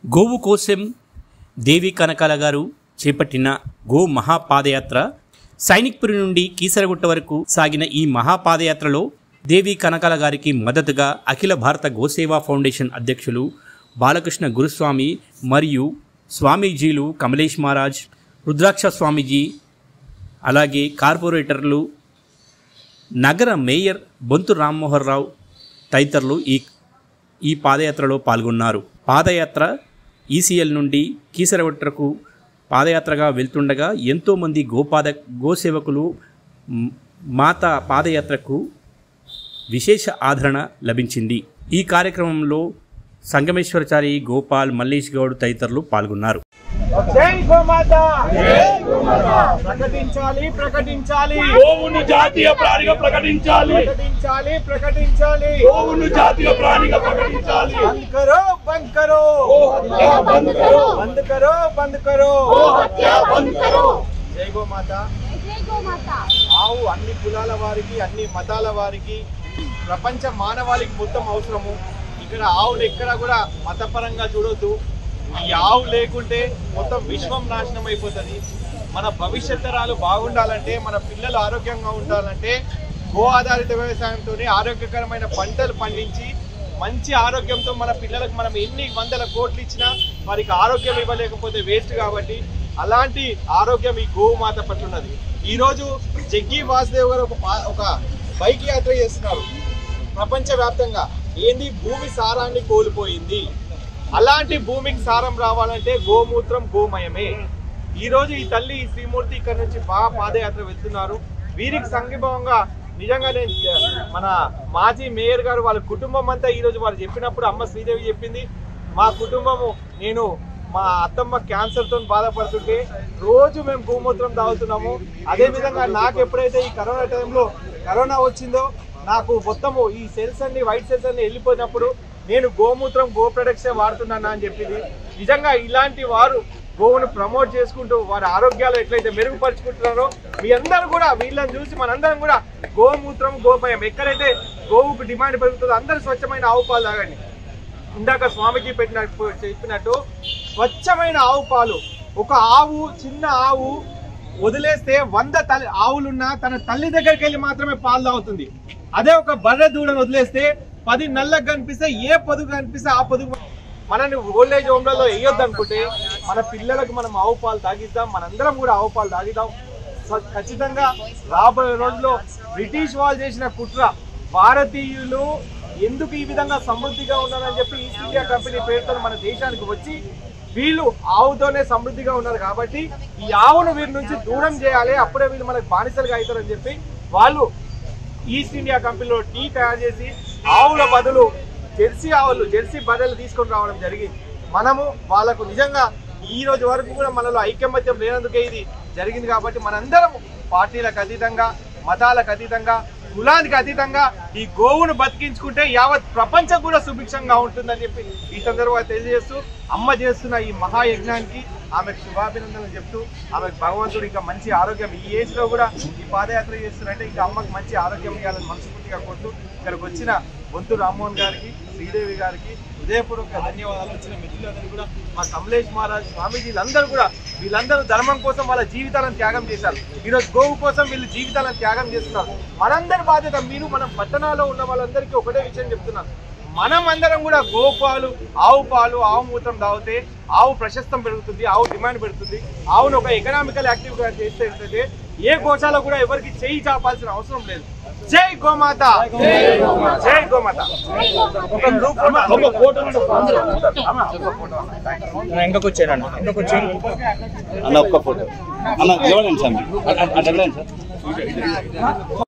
గోవు కోసం దేవి కనకాల గారు చేపట్టిన గో మహాపాదయాత్ర సైనిక్పురి నుండి కీసరగుట్ట వరకు సాగిన ఈ మహాపాదయాత్రలో దేవి కనకాల గారికి మద్దతుగా అఖిల భారత గోసేవా ఫౌండేషన్ అధ్యక్షులు బాలకృష్ణ గురుస్వామి మరియు స్వామీజీలు కమలేష్ మహారాజ్ రుద్రాక్ష స్వామీజీ అలాగే కార్పొరేటర్లు నగర మేయర్ బొంతు రామ్మోహన్ రావు తదితరులు ఈ ఈ పాదయాత్రలో పాల్గొన్నారు పాదయాత్ర ఈసీఎల్ నుండి కీసరవట్రకు పాదయాత్రగా వెళ్తుండగా ఎంతోమంది గోపాద గోసేవకులు మ్, మాత పాదయాత్రకు విశేష ఆదరణ లభించింది ఈ కార్యక్రమంలో సంగమేశ్వరచారి గోపాల్ మల్లేష్ గౌడ్ తదితరులు పాల్గొన్నారు జై గోమాత ప్రకటించాలి ప్రకటించాలి గోవును జాతీయ ప్రాణిగా ప్రకటించాలి ప్రకటించాలి ప్రకటించాలి గోవును జాతీయ ప్రాణిగా ప్రకటించాలి బంద్ కరో బంద్ కరో గో హత్య బంద్ కరో బంద్ కరో బంద్ కరో గో హత్య బంద్ కరో జై గోమాత జై గోమాత ఆవు అన్ని కులాల వారికి అన్ని మతాల వారికి ప్రపంచ మానవాళికి మొత్తం అవసరము ఇక్కడ ఆవులు ఎక్కడ కూడా మతపరంగా చూడొద్దు ఈ ఆవు లేకుంటే మొత్తం విశ్వం నాశనం అయిపోతుంది మన భవిష్యత్ తరాలు బాగుండాలంటే మన పిల్లలు ఆరోగ్యంగా ఉండాలంటే గో ఆధారిత వ్యవసాయంతో ఆరోగ్యకరమైన పంటలు పండించి మంచి ఆరోగ్యంతో మన పిల్లలకు మనం ఎన్ని వందల కోట్లు ఇచ్చినా వారికి ఆరోగ్యం ఇవ్వలేకపోతే వేస్ట్ కాబట్టి అలాంటి ఆరోగ్యం ఈ గోమాత పట్ల ఉన్నది ఈ రోజు జగ్గి వాసుదేవ్ గారు ఒక పా- ఒక బైక్ యాత్ర చేస్తున్నారు ప్రపంచ వ్యాప్తంగా ఏంది భూమి సారాన్ని కోల్పోయింది అలాంటి భూమికి సారం రావాలంటే గోమూత్రం గోమయమే ఈ రోజు ఈ తల్లి ఈ శ్రీమూర్తి ఇక్కడ నుంచి బాగా పాదయాత్ర వెళ్తున్నారు వీరికి సంఘీభావంగా నిజంగా నేను మన మాజీ మేయర్ గారు వాళ్ళ కుటుంబం అంతా ఈ రోజు వారు చెప్పినప్పుడు అమ్మ శ్రీదేవి చెప్పింది మా కుటుంబము నేను మా అత్తమ్మ క్యాన్సర్ తో బాధపడుతుంటే రోజు మేము గోమూత్రం తాగుతున్నాము అదే విధంగా నాకు ఎప్పుడైతే ఈ కరోనా టైంలో కరోనా వచ్చిందో నాకు మొత్తము ఈ సెల్స్ అన్ని వైట్ సెల్స్ అన్ని వెళ్ళిపోయినప్పుడు నేను గోమూత్రం గో ప్రొడక్ట్సే వాడుతున్నాను అని చెప్పింది నిజంగా ఇలాంటి వారు గోవును ప్రమోట్ చేసుకుంటూ వారి ఆరోగ్యాలు ఎట్లయితే మెరుగుపరుచుకుంటున్నారో మీ అందరూ కూడా వీళ్ళని చూసి మనందరం కూడా గోమూత్రం గోమయం ఎక్కడైతే గోవుకు డిమాండ్ పెరుగుతుందో అందరూ స్వచ్ఛమైన ఆవు పాలు తాగండి ఇందాక స్వామిజీ పెట్టినట్టు చెప్పినట్టు స్వచ్ఛమైన ఆవు పాలు ఒక ఆవు చిన్న ఆవు వదిలేస్తే వంద తల్లి ఆవులున్నా తన తల్లి దగ్గరికి వెళ్ళి మాత్రమే పాలు తాగుతుంది అదే ఒక బర్రె దూడను వదిలేస్తే పది నల్లకు కనిపిస్తే ఏ పొదుగు కనిపిస్తే ఆ పొదుగు మనని ఓల్డేజ్ హోమ్లలో వేయొద్దు అనుకుంటే మన పిల్లలకు మనం ఆవు పాలు తాగిద్దాం మనందరం కూడా ఆవు పాలు తాగిద్దాం సో ఖచ్చితంగా రాబోయే రోజుల్లో బ్రిటిష్ వాళ్ళు చేసిన కుట్ర భారతీయులు ఎందుకు ఈ విధంగా సమృద్ధిగా ఉన్నారని చెప్పి ఈస్ట్ ఇండియా కంపెనీ పేరుతో మన దేశానికి వచ్చి వీళ్ళు ఆవుతోనే సమృద్ధిగా ఉన్నారు కాబట్టి ఈ ఆవును వీరి నుంచి దూరం చేయాలి అప్పుడే వీళ్ళు మనకు బానిసలుగా అవుతారని చెప్పి వాళ్ళు ఈస్ట్ ఇండియా కంపెనీలో టీ తయారు చేసి ఆవుల బదులు జెర్సీ ఆవులు జెర్సీ బర్రెలు తీసుకొని రావడం జరిగింది మనము వాళ్ళకు నిజంగా ఈ రోజు వరకు కూడా మనలో ఐకమత్యం లేనందుకే ఇది జరిగింది కాబట్టి మనందరం పార్టీలకు అతీతంగా మతాలకు అతీతంగా కులానికి అతీతంగా ఈ గోవును బతికించుకుంటే యావత్ ప్రపంచం కూడా సుభిక్షంగా ఉంటుందని చెప్పి ఈ సందర్భంగా తెలియజేస్తూ అమ్మ చేస్తున్న ఈ మహాయజ్ఞానికి ఆమెకు శుభాభినందనలు చెప్తూ ఆమెకు భగవంతుడు ఇంకా మంచి ఆరోగ్యం ఈ ఏజ్ లో కూడా ఈ పాదయాత్ర చేస్తున్నట్టే ఇంకా అమ్మకు మంచి ఆరోగ్యం ఇవ్వాలని మనస్ఫూర్తిగా కోరుతూ ఇక్కడికి వచ్చిన బొంతు రామ్మోహన్ గారికి శ్రీదేవి గారికి హృదయపూర్వక ధన్యవాదాలు వచ్చిన మిత్రులందరూ కూడా మా కమలేష్ మహారాజ్ స్వామీజీలందరూ కూడా వీళ్ళందరూ ధర్మం కోసం వాళ్ళ జీవితాలను త్యాగం చేశారు ఈరోజు గోవు కోసం వీళ్ళు జీవితాలను త్యాగం చేస్తున్నారు మనందరి బాధ్యత మీరు మనం పట్టణాల్లో ఉన్న వాళ్ళందరికీ ఒకటే విషయం చెప్తున్నాను మనం అందరం కూడా గోపాలు ఆవు పాలు ఆవు మూత్రం తాగితే ఆవు ప్రశస్తం పెరుగుతుంది ఆవు డిమాండ్ పెడుతుంది ఆవును ఒక ఎకనామికల్ యాక్టివ్ గా చేస్తే ఏంటంటే ఏ గోశాల కూడా ఎవరికి చేయి చాపాల్సిన అవసరం లేదు జై గోమాత జై గోమాత ఒక గ్రూప్ ఒక ఫోటో వెనకకు వచ్చాను వెనకకు వచ్చి అన్న ఒక్క ఫోటో అన్న నిలబడండి సార్ అట్లా సార్